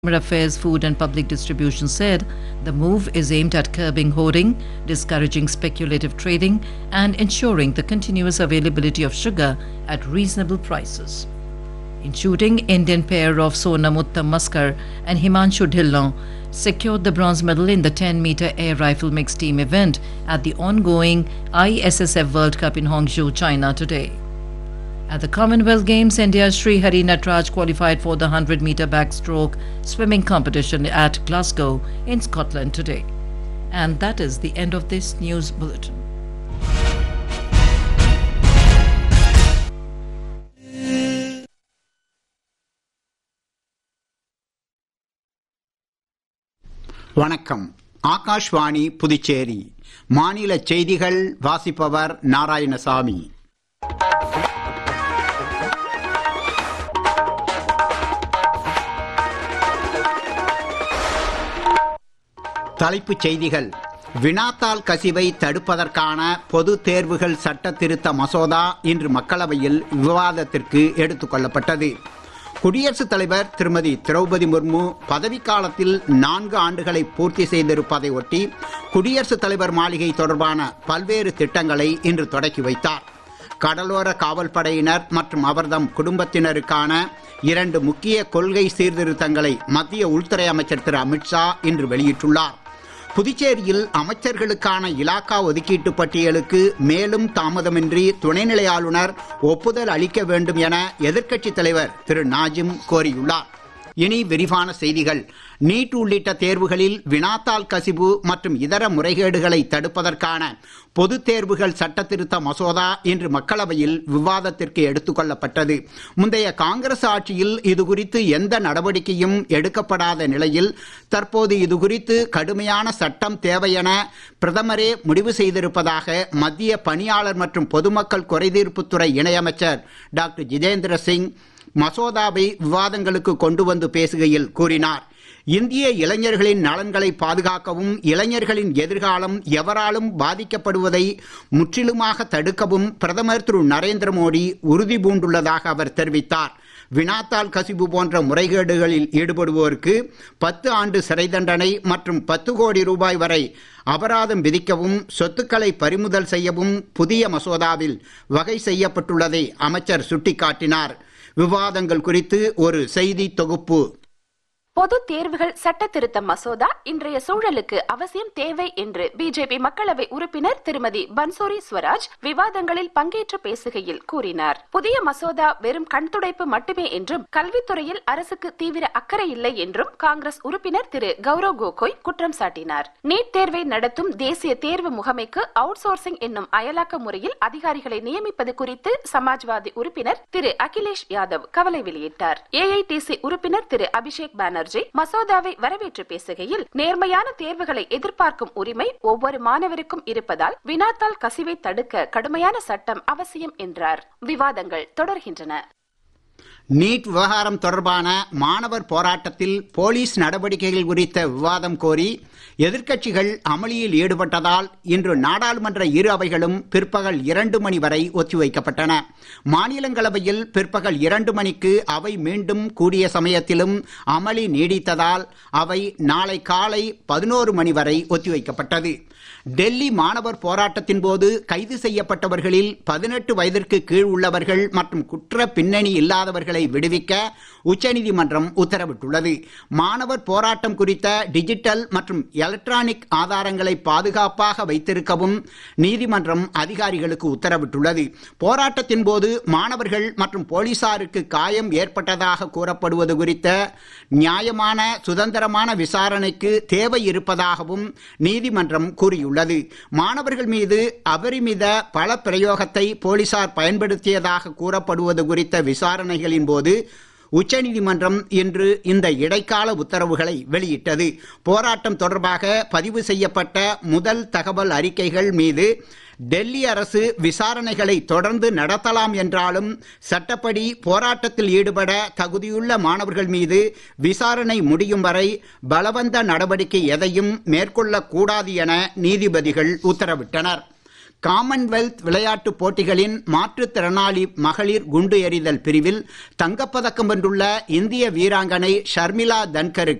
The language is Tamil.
Consumer Affairs, Food and Public Distribution said the move is aimed at curbing hoarding, discouraging speculative trading, and ensuring the continuous availability of sugar at reasonable prices. In shooting, Indian pair of Sonam Uttam Maskar and Himanshu Dhillon secured the bronze medal in the 10 meter air rifle mixed team event at the ongoing ISSF World Cup in Hangzhou, China today. At the Commonwealth Games, India's Sri Hari Natraj qualified for the 100 meter backstroke swimming competition at Glasgow in Scotland today. And that is the end of this news bulletin. வணக்கம் ஆகாஷ்வாணி புதுச்சேரி மாநில செய்திகள் வாசிப்பவர் நாராயணசாமி தலைப்புச் செய்திகள் வினாத்தாள் கசிவை தடுப்பதற்கான பொது தேர்வுகள் சட்ட திருத்த மசோதா இன்று மக்களவையில் விவாதத்திற்கு எடுத்துக் கொள்ளப்பட்டது குடியரசுத் தலைவர் திருமதி திரௌபதி முர்மு பதவிக்காலத்தில் நான்கு ஆண்டுகளை பூர்த்தி செய்திருப்பதை ஒட்டி குடியரசுத் தலைவர் மாளிகை தொடர்பான பல்வேறு திட்டங்களை இன்று தொடக்கி வைத்தார் கடலோர காவல்படையினர் மற்றும் அவர்தம் குடும்பத்தினருக்கான இரண்டு முக்கிய கொள்கை சீர்திருத்தங்களை மத்திய உள்துறை அமைச்சர் திரு அமித்ஷா இன்று வெளியிட்டுள்ளார் புதுச்சேரியில் அமைச்சர்களுக்கான இலாக்கா ஒதுக்கீட்டு பட்டியலுக்கு மேலும் தாமதமின்றி துணைநிலை ஆளுநர் ஒப்புதல் அளிக்க வேண்டும் என எதிர்க்கட்சித் தலைவர் திரு நாஜிம் கோரியுள்ளார் இனி விரிவான செய்திகள் நீட் உள்ளிட்ட தேர்வுகளில் வினாத்தாள் கசிவு மற்றும் இதர முறைகேடுகளை தடுப்பதற்கான பொது தேர்வுகள் சட்ட திருத்த மசோதா இன்று மக்களவையில் விவாதத்திற்கு எடுத்துக் கொள்ளப்பட்டது முந்தைய காங்கிரஸ் ஆட்சியில் இது குறித்து எந்த நடவடிக்கையும் எடுக்கப்படாத நிலையில் தற்போது இது குறித்து கடுமையான சட்டம் தேவையென பிரதமரே முடிவு செய்திருப்பதாக மத்திய பணியாளர் மற்றும் பொதுமக்கள் குறைதீர்ப்புத்துறை இணையமைச்சர் டாக்டர் ஜிதேந்திர சிங் மசோதாவை விவாதங்களுக்கு கொண்டு வந்து பேசுகையில் கூறினார் இந்திய இளைஞர்களின் நலன்களை பாதுகாக்கவும் இளைஞர்களின் எதிர்காலம் எவராலும் பாதிக்கப்படுவதை முற்றிலுமாக தடுக்கவும் பிரதமர் திரு நரேந்திர மோடி உறுதி பூண்டுள்ளதாக அவர் தெரிவித்தார் வினாத்தாள் கசிவு போன்ற முறைகேடுகளில் ஈடுபடுவோருக்கு பத்து ஆண்டு சிறை தண்டனை மற்றும் பத்து கோடி ரூபாய் வரை அபராதம் விதிக்கவும் சொத்துக்களை பறிமுதல் செய்யவும் புதிய மசோதாவில் வகை செய்யப்பட்டுள்ளதை அமைச்சர் சுட்டிக்காட்டினார் விவாதங்கள் குறித்து ஒரு செய்தி தொகுப்பு பொது தேர்வுகள் சட்ட திருத்த மசோதா இன்றைய சூழலுக்கு அவசியம் தேவை என்று பிஜேபி மக்களவை உறுப்பினர் திருமதி பன்சோரி ஸ்வராஜ் விவாதங்களில் பங்கேற்று பேசுகையில் கூறினார் புதிய மசோதா வெறும் கண்துடைப்பு மட்டுமே என்றும் கல்வித்துறையில் அரசுக்கு தீவிர அக்கறை இல்லை என்றும் காங்கிரஸ் உறுப்பினர் திரு கௌரவ் கோகோய் குற்றம் சாட்டினார் நீட் தேர்வை நடத்தும் தேசிய தேர்வு முகமைக்கு அவுட் சோர்சிங் என்னும் அயலாக்க முறையில் அதிகாரிகளை நியமிப்பது குறித்து சமாஜ்வாதி உறுப்பினர் திரு அகிலேஷ் யாதவ் கவலை வெளியிட்டார் ஏஐடிசி உறுப்பினர் திரு அபிஷேக் பானர்ஜி பானர்ஜி மசோதாவை வரவேற்று பேசுகையில் நேர்மையான தேர்வுகளை எதிர்பார்க்கும் உரிமை ஒவ்வொரு மாணவருக்கும் இருப்பதால் வினாத்தாள் கசிவை தடுக்க கடுமையான சட்டம் அவசியம் என்றார் விவாதங்கள் தொடர்கின்றன நீட் விவகாரம் தொடர்பான மாணவர் போராட்டத்தில் போலீஸ் நடவடிக்கைகள் குறித்த விவாதம் கோரி எதிர்க்கட்சிகள் அமளியில் ஈடுபட்டதால் இன்று நாடாளுமன்ற இரு அவைகளும் பிற்பகல் இரண்டு மணி வரை ஒத்திவைக்கப்பட்டன மாநிலங்களவையில் பிற்பகல் இரண்டு மணிக்கு அவை மீண்டும் கூடிய சமயத்திலும் அமளி நீடித்ததால் அவை நாளை காலை பதினோரு மணி வரை ஒத்திவைக்கப்பட்டது டெல்லி மாணவர் போராட்டத்தின் போது கைது செய்யப்பட்டவர்களில் பதினெட்டு வயதிற்கு கீழ் உள்ளவர்கள் மற்றும் குற்ற பின்னணி இல்லாதவர்களை விடுவிக்க உச்சநீதிமன்றம் உத்தரவிட்டுள்ளது மாணவர் போராட்டம் குறித்த டிஜிட்டல் மற்றும் எலக்ட்ரானிக் ஆதாரங்களை பாதுகாப்பாக வைத்திருக்கவும் நீதிமன்றம் அதிகாரிகளுக்கு உத்தரவிட்டுள்ளது போராட்டத்தின் போது மாணவர்கள் மற்றும் போலீசாருக்கு காயம் ஏற்பட்டதாக கூறப்படுவது குறித்த நியாயமான சுதந்திரமான விசாரணைக்கு தேவை இருப்பதாகவும் நீதிமன்றம் கூறியுள்ளது மாணவர்கள் மீது அபரிமித பல பிரயோகத்தை போலீசார் பயன்படுத்தியதாக கூறப்படுவது குறித்த விசாரணைகளின் போது உச்சநீதிமன்றம் இன்று இந்த இடைக்கால உத்தரவுகளை வெளியிட்டது போராட்டம் தொடர்பாக பதிவு செய்யப்பட்ட முதல் தகவல் அறிக்கைகள் மீது டெல்லி அரசு விசாரணைகளை தொடர்ந்து நடத்தலாம் என்றாலும் சட்டப்படி போராட்டத்தில் ஈடுபட தகுதியுள்ள மாணவர்கள் மீது விசாரணை முடியும் வரை பலவந்த நடவடிக்கை எதையும் மேற்கொள்ளக்கூடாது என நீதிபதிகள் உத்தரவிட்டனர் காமன்வெல்த் விளையாட்டுப் போட்டிகளின் மாற்றுத்திறனாளி மகளிர் குண்டு எறிதல் பிரிவில் தங்கப்பதக்கம் வென்றுள்ள இந்திய வீராங்கனை ஷர்மிளா தன்கருக்கு